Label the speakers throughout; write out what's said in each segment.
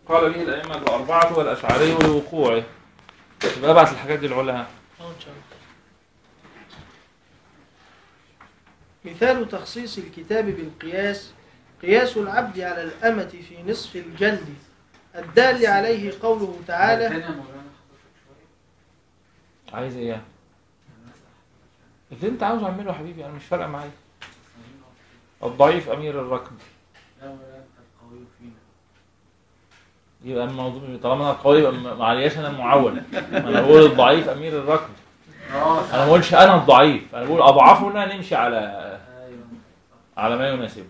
Speaker 1: قال به الأئمة الأربعة والأشعري لوقوعه يبقى ابعت الحاجات دي العلماء
Speaker 2: اه ان شاء الله مثال تخصيص الكتاب بالقياس قياس العبد على الأمة في نصف الجلد الدال عليه قوله تعالى
Speaker 3: الثانية مولانا حضرتك شوية
Speaker 1: عايز ايه؟ اللي انت عاوزه اعمله يا حبيبي انا مش فارقه معايا الضعيف امير الركب
Speaker 3: لا مولانا انت القوي فينا
Speaker 1: يبقى الموضوع طالما انا القوي يبقى ما علياش انا المعول انا بقول الضعيف امير الركب
Speaker 3: اه
Speaker 1: انا ما بقولش انا الضعيف انا بقول اضعفنا نمشي على
Speaker 3: ايوه
Speaker 1: على ما يناسبه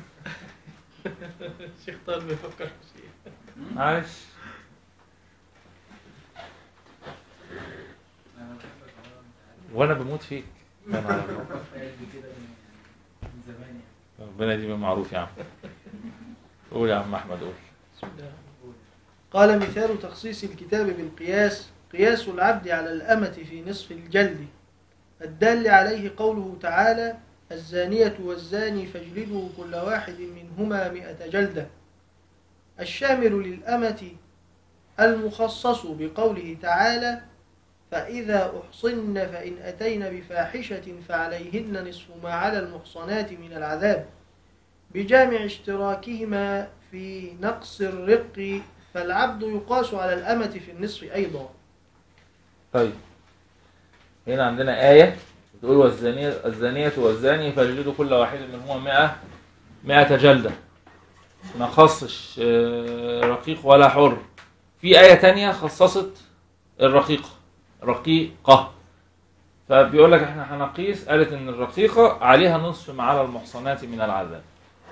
Speaker 2: الشيخ طالب بيفكر في شيء
Speaker 1: معلش
Speaker 3: انا بحبك والله انت
Speaker 1: وانا بموت فيك أنا على الله.
Speaker 3: عارف قلبي كده من من زمان يعني
Speaker 1: ربنا يديم معروف يا عم قول يا عم احمد قول
Speaker 2: بسم الله. قال مثال تخصيص الكتاب بالقياس قياس العبد على الأمة في نصف الجلد الدال عليه قوله تعالى الزانية والزاني فاجلدوا كل واحد منهما مئة جلدة الشامل للأمة المخصص بقوله تعالى فإذا أحصن فإن أتين بفاحشة فعليهن نصف ما على المحصنات من العذاب بجامع اشتراكهما في نقص الرق فالعبد يقاس على الأمة في النصف أيضا
Speaker 1: طيب هنا عندنا آية بتقول والزانية الزانية والزاني فاجلدوا كل واحد منهما 100 100 جلدة ما خصش آه، رقيق ولا حر في آية تانية خصصت الرقيقة رقيقة فبيقول لك احنا هنقيس قالت ان الرقيقة عليها نصف ما على المحصنات من العذاب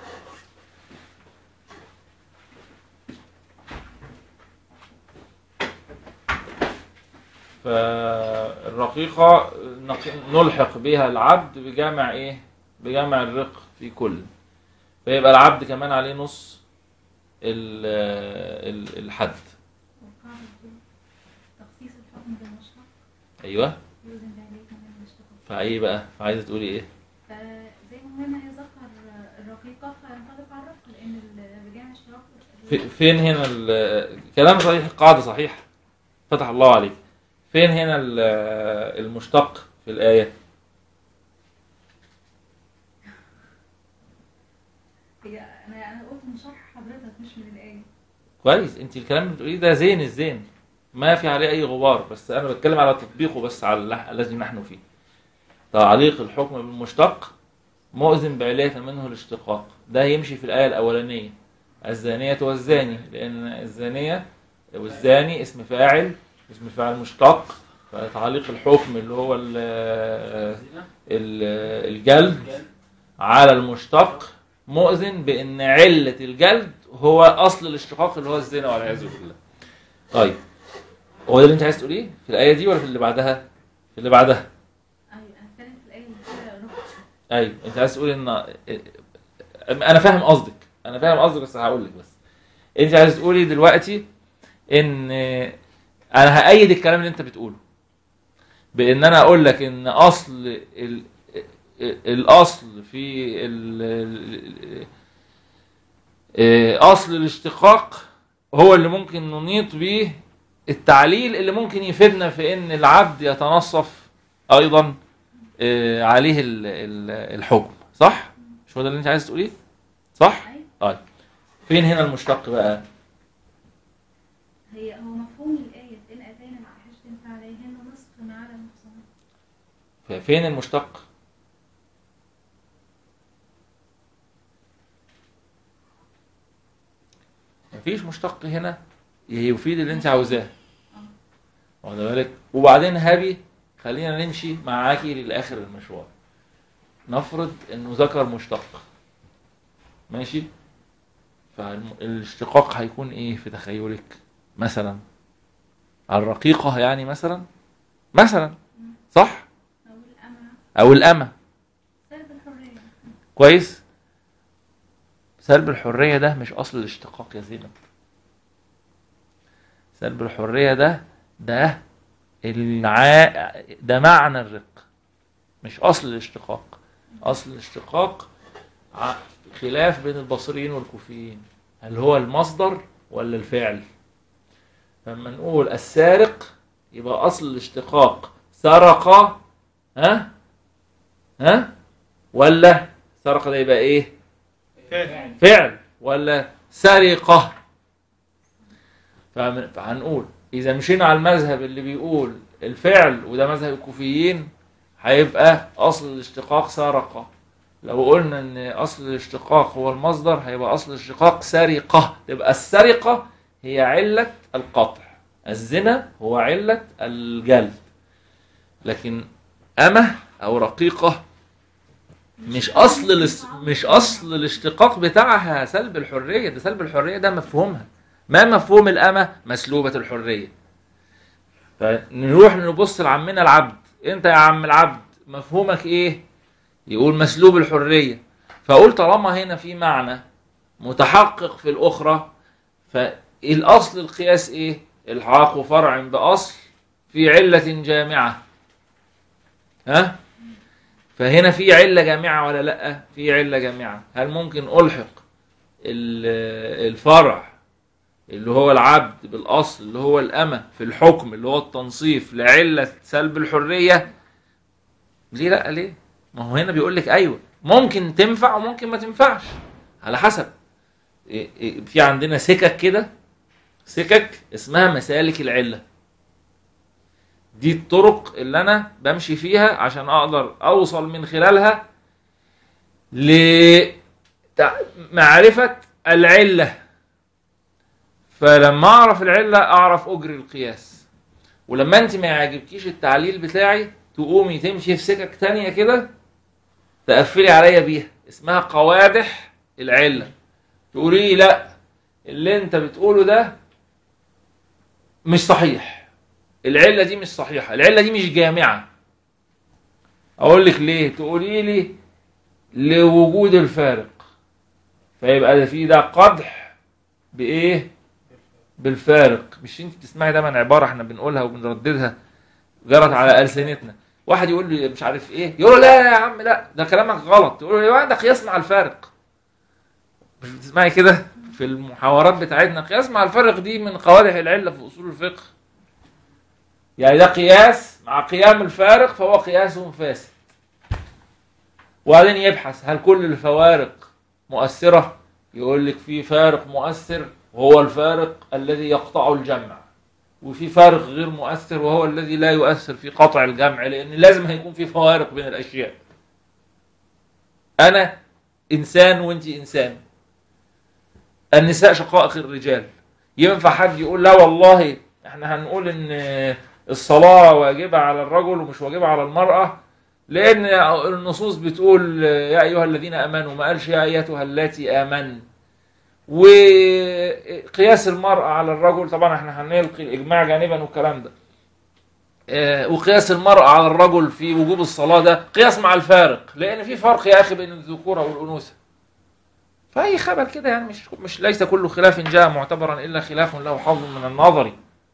Speaker 1: فالرقيقة نق- نلحق بها العبد بجامع ايه بجامع الرق في كل فيبقى العبد كمان عليه نص ال- ال- الحد
Speaker 4: والقاعدة بتقول تخصيص الحكم بالمشتق
Speaker 1: ايوه
Speaker 4: يوزن بعليه من المشتق
Speaker 1: فايه بقى فعايزه تقولي ايه
Speaker 4: فزي ما هنا يذكر الرقيقة فينطبق على الرق لأن الرجال اشتراك
Speaker 1: في- فين هنا ال- كلام صحيح القاعدة صحيح فتح الله عليك فين هنا ال- المشتق في الآية
Speaker 4: هي أنا أنا قلت من شرح حضرتك مش من الآية
Speaker 1: كويس انت الكلام اللي بتقوليه ده زين الزين ما في عليه اي غبار بس انا بتكلم على تطبيقه بس على الل- الذي نحن فيه تعليق الحكم بالمشتق مؤذن بعلية منه الاشتقاق ده يمشي في الآية الأولانية الزانية والزاني لأن الزانية والزاني اسم فاعل اسم فاعل مشتق فتعليق الحكم اللي هو ال- ال- الجلد على المشتق مؤذن بان علة الجلد هو اصل الاشتقاق اللي هو الزنا والعياذ بالله. طيب هو ده اللي انت عايز تقوليه في الايه دي ولا في اللي بعدها؟ في اللي بعدها.
Speaker 4: أيوة أنا بتكلم في الآية اللي فيها رق
Speaker 1: ايوه انت عايز تقول ان انا فاهم قصدك انا فاهم قصدك بس هقول لك بس انت عايز تقولي دلوقتي ان انا هأيد الكلام اللي انت بتقوله بان انا اقول لك ان اصل ال... الاصل في ال... ال- اصل الاشتقاق هو اللي ممكن ننيط به التعليل اللي ممكن يفيدنا في ان العبد يتنصف ايضا آه، عليه ال- ال- الحكم صح مش هو ده اللي انت عايز تقوليه صح
Speaker 4: أيوة
Speaker 1: طيب فين هنا المشتق بقى
Speaker 4: هي هو مفهوم الآية إن أتينا بفاحشة فعليهن نصف ما على المحصنات
Speaker 1: فين المشتق مفيش مشتق هنا يفيد اللي انت عاوزاه واخد بالك وبعدين هابي خلينا نمشي معاكي للاخر المشوار نفرض انه ذكر مشتق ماشي فالاشتقاق هيكون ايه في تخيلك مثلا الرقيقة يعني مثلا مثلا صح
Speaker 4: أو الأمة
Speaker 1: او الامة
Speaker 4: سلب الحرية
Speaker 1: كويس سلب الحرية ده مش اصل الاشتقاق يا زينب سلب الحرية ده ده الع... ده معنى الرق مش اصل الاشتقاق اصل الاشتقاق ع- خلاف بين البصريين والكوفيين هل هو المصدر ولا الفعل فلما نقول السارق يبقى اصل الاشتقاق سرق ها ها ولا سرق ده يبقى ايه
Speaker 2: فعل
Speaker 1: فعل ولا سرقة فهن- فهنقول إذا مشينا على المذهب اللي بيقول الفعل وده مذهب الكوفيين هيبقى أصل الاشتقاق سرقة لو قلنا إن أصل الاشتقاق هو المصدر هيبقى أصل الاشتقاق سرقة تبقى السرقة هي علة القطع الزنا هو علة الجلد لكن أمة أو رقيقة مش اصل الاس... مش اصل الاشتقاق بتاعها سلب الحريه ده سلب الحريه ده مفهومها ما مفهوم الامه مسلوبه الحريه فنروح نبص لعمنا العبد انت يا عم العبد مفهومك ايه يقول مسلوب الحريه فاقول طالما هنا في معنى متحقق في الاخرى فالاصل القياس ايه الحاق فرع باصل في عله جامعه ها فهنا في علة جامعة ولا لأ؟ في علة جامعة، هل ممكن ألحق ال- الفرع اللي هو العبد بالأصل اللي هو الأمة في الحكم اللي هو التنصيف لعلة سلب الحرية؟ ليه لأ ليه؟ ما هو هنا بيقول لك أيوه ممكن تنفع وممكن ما تنفعش على حسب إيه- إيه، في عندنا سكك كده سكك اسمها مسالك العله دي الطرق اللي انا بمشي فيها عشان اقدر اوصل من خلالها لمعرفة العلة فلما اعرف العلة اعرف اجري القياس ولما انت ما يعجبكيش التعليل بتاعي تقومي تمشي في سكك تانية كده تقفلي عليا بيها اسمها قوادح العلة تقولي لي لا اللي انت بتقوله ده مش صحيح العله دي مش صحيحه العله دي مش جامعه اقول لك ليه تقولي لي لوجود الفارق فيبقى ده في ده قدح بايه بالفارق مش انت بتسمعي دايما عباره احنا بنقولها وبنرددها جرت على السنتنا واحد يقول لي مش عارف ايه يقول له لا يا عم لا ده كلامك غلط تقول له يا ده قياس مع الفارق مش بتسمعي كده في المحاورات بتاعتنا قياس مع الفارق دي من قوادح العله في اصول الفقه يعني ده قياس مع قيام الفارق فهو قياس فاسد وبعدين يبحث هل كل الفوارق مؤثرة يقول لك في فارق مؤثر وهو الفارق الذي يقطع الجمع وفي فارق غير مؤثر وهو الذي لا يؤثر في قطع الجمع لأن لازم هيكون في فوارق بين الأشياء أنا إنسان وأنت إنسان النساء شقائق الرجال ينفع حد يقول لا والله احنا هنقول ان الصلاة واجبة على الرجل ومش واجبة على المرأة لأن النصوص بتقول يا أيها الذين آمنوا ما قالش يا أيتها اللاتي آمن وقياس المرأة على الرجل طبعا احنا هنلقي الإجماع جانبا والكلام ده آه، وقياس المرأة على الرجل في وجوب الصلاة ده قياس مع الفارق لأن في فرق يا أخي بين الذكورة والأنوثة فأي خبر كده يعني مش مش ليس كل خلاف جاء معتبرا إلا خلاف له حظ من النظر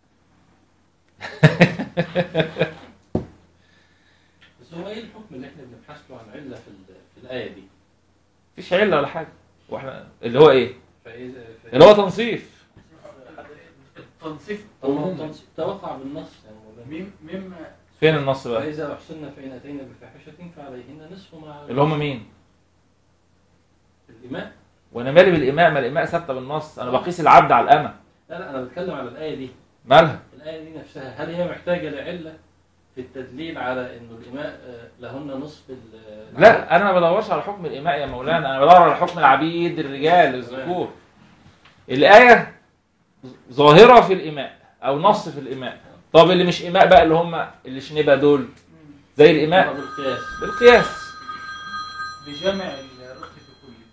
Speaker 5: بس هو ايه الحكم اللي احنا بنبحث له عن عله في, ال- في الايه دي؟
Speaker 1: مفيش علة ولا حاجة واحنا اللي هو إيه؟
Speaker 5: فاذا
Speaker 1: اللي هو تنصيف
Speaker 3: التنصيف
Speaker 5: طب ما هو التنصيب ده وقع بالنص يعني مولانا.
Speaker 3: مم- مما
Speaker 1: فين النص بقى؟
Speaker 5: فاذا احسن فان اتينا بفاحشه فعليهن نصف ما
Speaker 1: اللي هم مين؟
Speaker 5: الاماء
Speaker 1: وانا مالي بالاماء ما الاماء ثابته بالنص انا بقيس العبد على الامه
Speaker 5: لا لا انا بتكلم على الايه دي
Speaker 1: مالها
Speaker 5: الايه دي نفسها هل هي محتاجه لعله في التدليل على انه الاماء آه، لهن نصف ال-
Speaker 1: لا انا ما بدورش على حكم الاماء يا مولانا انا بدور على حكم العبيد الرجال الذكور الايه ظاهره في الاماء او نص في الاماء طب اللي مش اماء بقى اللي هم اللي شنبه دول زي الاماء
Speaker 5: بالقياس
Speaker 1: بالقياس
Speaker 3: بجمع الرق في كله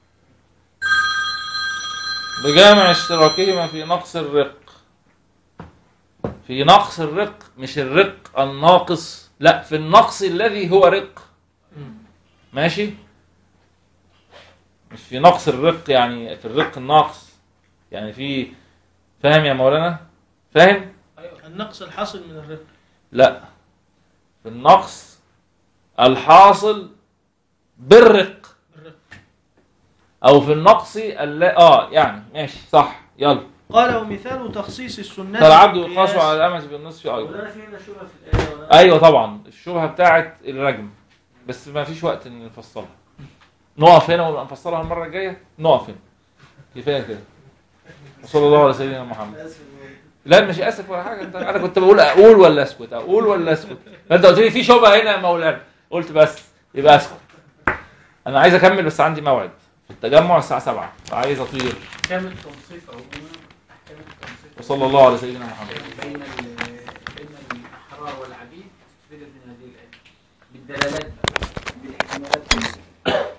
Speaker 1: بجامع اشتراكهما في نقص الرق في نقص الرق مش الرق الناقص لا في النقص الذي هو رق ماشي مش في نقص الرق يعني في الرق الناقص يعني في فاهم يا مولانا فاهم
Speaker 2: النقص الحاصل من الرق
Speaker 1: لا في النقص الحاصل بالرق
Speaker 2: بالرق
Speaker 1: او في النقص الل... اه يعني ماشي صح يلا
Speaker 2: قال ومثال تخصيص السنة
Speaker 1: فالعبد
Speaker 2: بالقياس-
Speaker 1: يقاس على الامة بالنصف ايضا
Speaker 5: ولا في هنا شبهه في الايه ولا
Speaker 1: ايوه طبعا الشبهه بتاعت الرجم بس ما فيش وقت ان نفصلها نقف هنا ونبقى نفصلها المره الجايه نقف هنا كفايه كده وصلى الله على سيدنا محمد لا مش اسف ولا حاجه انت انا كنت بقول اقول ولا اسكت اقول ولا اسكت فانت قلت لي في شبهه هنا يا مولانا قلت بس يبقى اسكت انا عايز اكمل بس عندي موعد في التجمع الساعه 7 فعايز اطير
Speaker 3: احكام التنصيف عموما احكام التنصيف
Speaker 1: وصلى الله على سيدنا محمد
Speaker 3: بين ال- بين الاحرار والعبيد استفيدت من هذه الايه بالدلالات